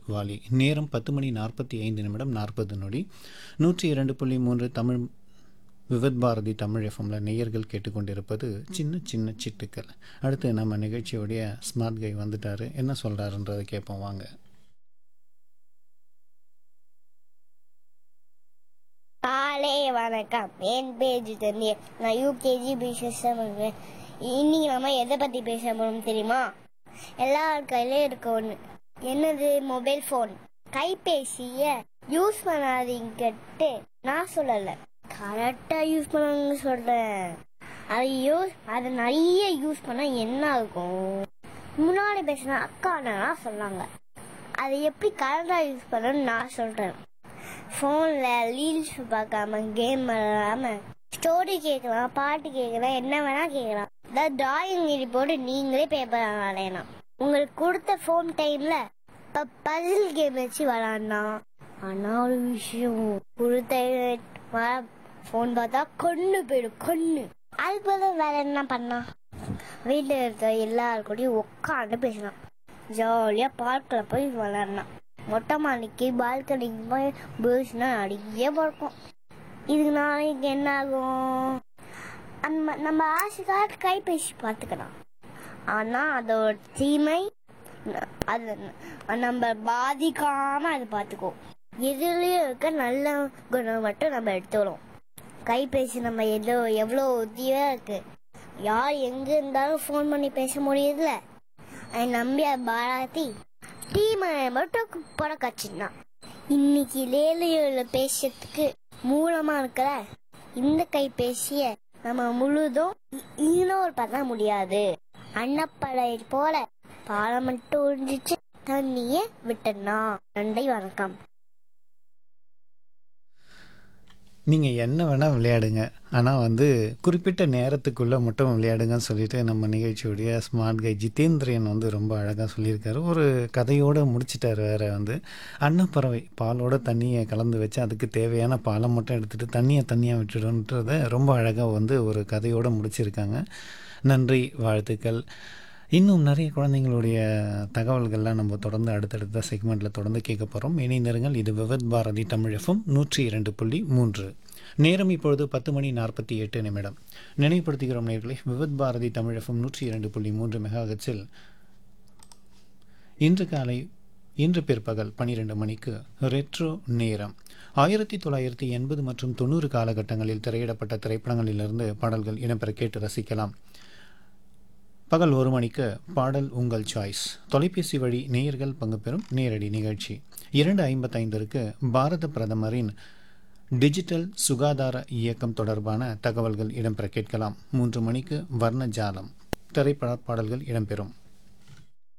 வாலி நேரம் பத்து மணி நாற்பத்தி ஐந்து நிமிடம் நாற்பது நொடி நூற்றி இரண்டு புள்ளி மூன்று தமிழ் விவித் பாரதி தமிழ் எஃப்எம்ல நேயர்கள் கேட்டுக்கொண்டிருப்பது சின்ன சின்ன சிட்டுக்கள் அடுத்து நம்ம நிகழ்ச்சியோடைய ஸ்மார்ட் கை வந்துட்டாரு என்ன சொல்றாருன்றதை கேட்போம் வாங்க காலை வணக்கம் என் பேர் ஜிதன்ய நான் யூகேஜி பிசிஎஸ் பண்ணுறேன் இன்னைக்கு நம்ம எதை பற்றி பேச போகிறோம் தெரியுமா எல்லார் கையிலும் இருக்க ஒன்று என்னது மொபைல் ஃபோன் கைபேசியை யூஸ் பண்ணாதீங்கட்டு நான் சொல்லலை கரெக்டாக யூஸ் பண்ணுங்க சொல்கிறேன் அது யூஸ் அதை நிறைய யூஸ் பண்ணால் என்ன ஆகும் முன்னாடி பேசின அக்கா நான் சொன்னாங்க அதை எப்படி கரெக்டாக யூஸ் பண்ணணும்னு நான் சொல்கிறேன் ஃபோனில் ரீல்ஸ் பார்க்காம கேம் விளாடாம ஸ்டோரி கேட்கலாம் பாட்டு கேட்கலாம் என்ன வேணா கேட்கலாம் அதாவது டிராயிங் எழுதி போட்டு நீங்களே பேப்பர் விளையாடலாம் உங்களுக்கு கொடுத்த ஃபோன் டைம்ல இப்போ பசில் கேம் வச்சு விளாட்லாம் ஆனால் ஒரு விஷயம் கொடுத்த ஃபோன் பார்த்தா கொண்டு போயிடும் கொண்டு அது போல வேற என்ன பண்ணா வீட்டில் இருக்க எல்லாரு கூடயும் உட்காந்து பேசலாம் ஜாலியாக பார்க்கில் போய் விளாட்லாம் மொட்டை மாடிக்கு பால்கனிக்கு போய் பேர்ஸ்னா நிறைய பறக்கும் இதுக்கு நாளைக்கு என்ன ஆகும் நம்ம நம்ம ஆசைக்காக கைபேசி பார்த்துக்கலாம் ஆனால் அதோட தீமை ந- அது ந- நம்ம பாதிக்காம அதை பார்த்துக்கோ எதுலேயும் இருக்க நல்ல குணம் மட்டும் நம்ம எடுத்துக்கிறோம் கைபேசி நம்ம எதோ எவ்வளோ உதவியாக இருக்கு யார் எங்கே இருந்தாலும் ஃபோன் பண்ணி பேச முடியுதுல அதை நம்பி அதை பாராட்டி டீமை மட்டும் புறக்கச்சின்னா இன்னைக்கு லேலியோல பேசுறதுக்கு மூலமா இருக்கிற இந்த கைபேசிய நம்ம முழுதும் இக்னோர் பண்ண முடியாது அன்னப்படை போல பாலம் மட்டும் ஒழிஞ்சிச்சு தண்ணிய விட்டனா நன்றி வணக்கம் நீங்கள் என்ன வேணால் விளையாடுங்க ஆனால் வந்து குறிப்பிட்ட நேரத்துக்குள்ளே மட்டும் விளையாடுங்கன்னு சொல்லிட்டு நம்ம நிகழ்ச்சியுடைய ஸ்மார்ட் கை ஜிதேந்திரியன் வந்து ரொம்ப அழகாக சொல்லியிருக்காரு ஒரு கதையோடு முடிச்சிட்டார் வேற வந்து அன்னப்பறவை பாலோட தண்ணியை கலந்து வச்சு அதுக்கு தேவையான பாலை மட்டும் எடுத்துகிட்டு தண்ணியை தண்ணியாக விட்டுடுன்றத ரொம்ப அழகாக வந்து ஒரு கதையோடு முடிச்சிருக்காங்க நன்றி வாழ்த்துக்கள் இன்னும் நிறைய குழந்தைங்களுடைய தகவல்கள்லாம் நம்ம தொடர்ந்து அடுத்தடுத்த செக்மெண்ட்டில் தொடர்ந்து கேட்க போகிறோம் இணைந்திருங்கள் இது விவத் பாரதி தமிழ் எஃப்எம் நூற்றி இரண்டு புள்ளி மூன்று நேரம் இப்பொழுது பத்து மணி நாற்பத்தி எட்டு நிமிடம் நினைவுபடுத்துகிறோம் நேர்களை விவத் பாரதி தமிழ் எஃப்எம் நூற்றி இரண்டு புள்ளி மூன்று மெகாஹெட்ஸில் இன்று காலை இன்று பிற்பகல் பன்னிரண்டு மணிக்கு ரெட்ரோ நேரம் ஆயிரத்தி தொள்ளாயிரத்தி எண்பது மற்றும் தொண்ணூறு காலகட்டங்களில் திரையிடப்பட்ட திரைப்படங்களிலிருந்து பாடல்கள் இடம்பெற கேட்டு ரசிக்கலாம் பகல் ஒரு மணிக்கு பாடல் உங்கள் சாய்ஸ் தொலைபேசி வழி நேயர்கள் பங்கு பெறும் நேரடி நிகழ்ச்சி இரண்டு ஐம்பத்தைந்திற்கு பாரத பிரதமரின் டிஜிட்டல் சுகாதார இயக்கம் தொடர்பான தகவல்கள் இடம்பெற கேட்கலாம் மூன்று மணிக்கு வர்ண ஜாலம் திரைப்பட பாடல்கள் இடம்பெறும்